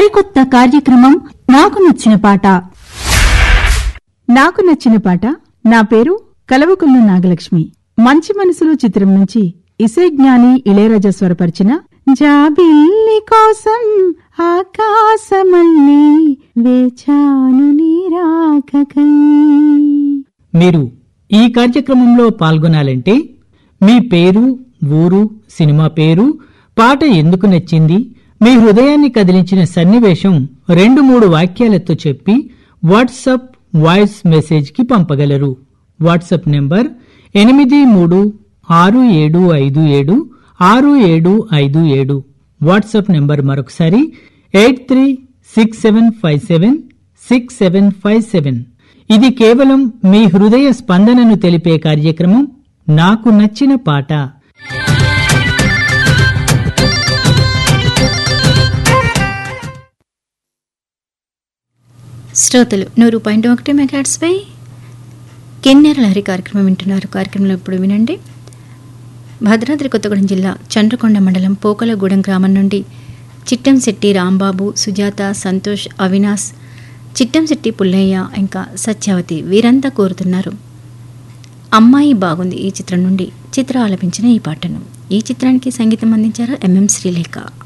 సరికొత్త కార్యక్రమం నాకు నచ్చిన పాట నాకు నచ్చిన పాట నా పేరు కలవకుల్ల నాగలక్ష్మి మంచి మనసులు చిత్రం నుంచి ఇసే జ్ఞాని ఇళయరాజా స్వరపరిచిన జాబిల్లి కోసం ఆకాశమల్లి వేచాను నీరాకకై మీరు ఈ కార్యక్రమంలో పాల్గొనాలంటే మీ పేరు ఊరు సినిమా పేరు పాట ఎందుకు నచ్చింది మీ హృదయాన్ని కదిలించిన సన్నివేశం రెండు మూడు వాక్యాలతో చెప్పి వాట్సప్ వాయిస్ మెసేజ్ కి పంపగలరు వాట్సప్ నెంబర్ ఎనిమిది మూడు ఆరు ఏడు ఐదు ఏడు ఆరు ఏడు ఐదు ఏడు వాట్సాప్ నెంబర్ మరొకసారి eight three six seven five seven six seven five seven ఇది కేవలం మీ హృదయ స్పందనను తెలిపే కార్యక్రమం నాకు నచ్చిన పాట శ్రోతలు నూరు పాయింట్ ఒకటి మెగాట్స్పై కిన్నెర లహరి కార్యక్రమం వింటున్నారు కార్యక్రమంలో ఇప్పుడు వినండి భద్రాద్రి కొత్తగూడెం జిల్లా చండ్రకొండ మండలం పోకలగూడెం గ్రామం నుండి చిట్టంశెట్టి రాంబాబు సుజాత సంతోష్ అవినాష్ చిట్టంశెట్టి పుల్లయ్య ఇంకా సత్యావతి వీరంతా కోరుతున్నారు అమ్మాయి బాగుంది ఈ చిత్రం నుండి చిత్ర ఆలపించిన ఈ పాటను ఈ చిత్రానికి సంగీతం అందించారు ఎంఎం శ్రీలేఖ